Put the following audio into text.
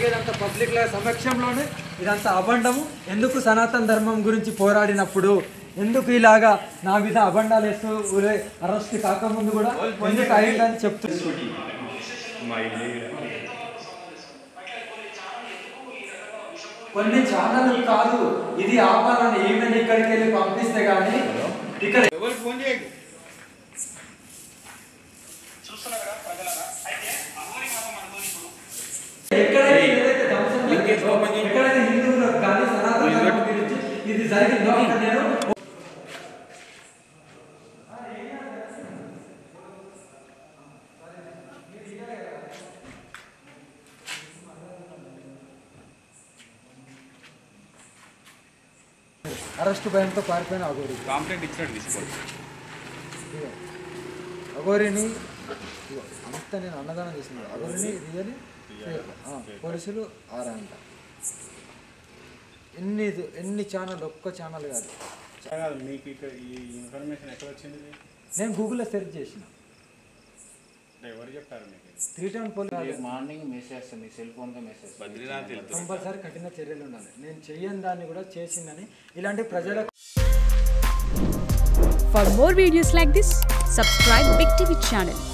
జరిగేదంతా పబ్లిక్ల సమక్షంలోనే ఇదంతా అబండము ఎందుకు సనాతన ధర్మం గురించి పోరాడినప్పుడు ఎందుకు ఇలాగా నా మీద అబండాలు వేస్తూ ఊరే అరెస్ట్ కాకముందు కూడా ఎందుకు అయిందని చెప్తుంది కొన్ని ఛానల్ కాదు ఇది ఆపాలని ఈమెన్ ఇక్కడికి వెళ్ళి పంపిస్తే గానీ ఇక్కడ ఎక్కడైనా ఏదైతే ధ్వంసం జరిగిందో, ఎక్కడైనా హిందువులకు కానీ సనాతన ధర్మం గురించి ఇది జరిగిందో అక్కడ నేను అరెస్ట్ భయంతో పారిపోయిన అఘోరి కాంప్లైంట్ ఇచ్చినట్టు తీసుకోండి ఇదిగో. అఘోరిని ఇదిగో, అంతా నేను అన్నదానం చేసిన అఘోరిని రియల్ పోలీసులు ఆరంట ఎన్ని ఇది- ఎన్ని ఛానల్ ఒక్క ఛానల్ కాదు కాదు మీకు ఇక్కడ ఈ ఇన్ఫర్మేషన్ ఎక్కడ వచ్చింది ఇది? నేను గూగుల్లో సెర్చ్ చేసిన అంటే ఎవరు చెప్పారు మీకు ఇది? Three town police morning message వస్తుంది మీ సెల్ ఫోన్తో మెసేజ్ కంపల్సరీ కఠిన చర్యలు ఉండాలి నేను చెయ్యని దాన్ని కూడా చేసిందని ఇలాంటి ప్రజలకు For more videos like this, subscribe Big TV channel